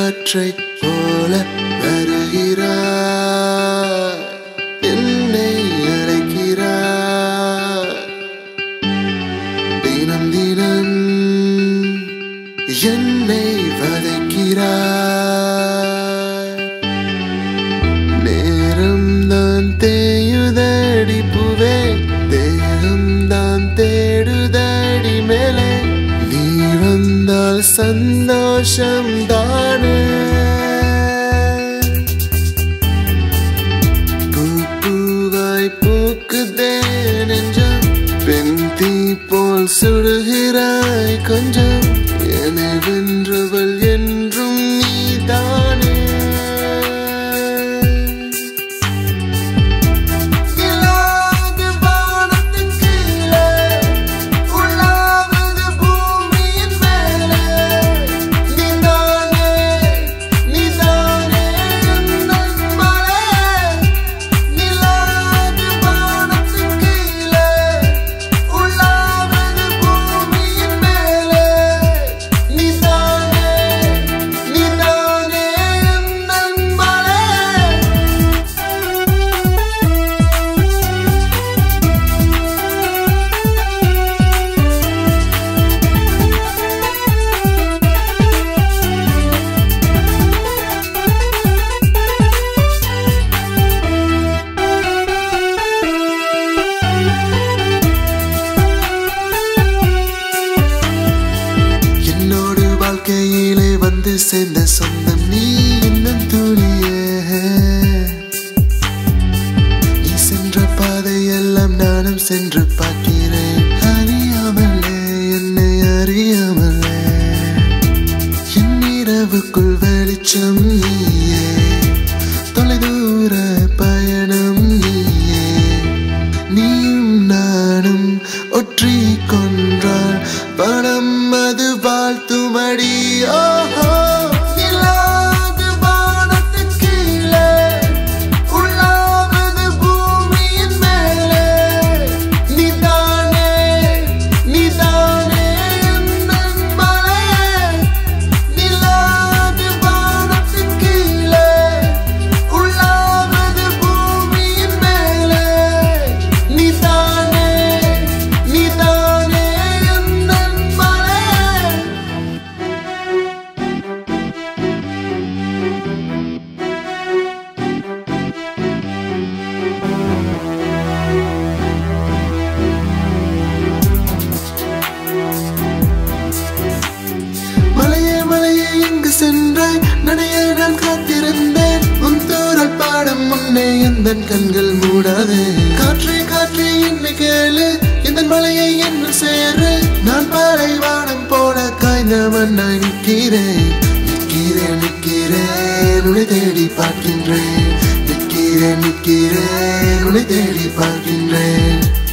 காற்றைப் போல வருகிறாய் என்னை அழைக்கிறாய் தினம் தினம் என்னை வதைக்கிறாய் நேரம் தான் தேயுதடி புவே தேகம் தான் தேடுதடி மேலே நீ வந்தால் சந்தோஷம் தானே பூ பூவாய் பூக்குதே நெஞ்சம் பெண் தீ போல் சுடுகிறாய் கொஞ்சம் என்னை வென்றவள் என்றும் நீதானே இல்லாது வானத்தின் கீழே, உலாவது பூமியின் மேலே. நீதானே, நீதானே எந்தன் மலையே. நிலாது வானத்தின் கீழே, உலாவது பூமியின் மேலே. நீதானே, நீதானே எந்தன் மலையே. என்னோடு வாழ்க்கையிலே வந்து சேர்ந்த சொந்தம் நீ இன்னும் துணியே நீ சென்ற பாதையெல்லாம் நானும் சென்று பார்க்கிறேன் அறியாமலே என்னை அறியாமலே என் இரவுக்குள் வெளிச்சம் நீயே தொலைதூர பயணம் நீயே நீயும் நானும் ஒற்றி கொன்றால் பணம் அது வாழ்த்துமடி ஓஹோ நிலாது வானத்தின் கீழே, உலாவது பூமியின் மேலே. நீதானே, நீதானே எந்தன் மலையே. நிலாது வானத்தின் கீழே, உலாவது பூமியின் மேலே. நீதானே, நீதானே எந்தன் மலையே. மலையே மலையே எங்கு சென்றாய் நடைய நான் காத்திருந்தேன் உன் தூரல் பாடும் முன்னே எந்த கண்கள் மூடாதே காற்றே காற்றே என்ன கேளு இந்த மலையை என்ன சேரு நான் பாறை வானம் போல காய்ந்த மண்ணாய் நிற்கிறேன் நிற்கிறேன் நிற்கிறேன் உன்னை தேடி பார்க்கின்றேன் நிற்கிறேன் நிற்கிறேன் உன்னை தேடி பார்க்கின்றேன்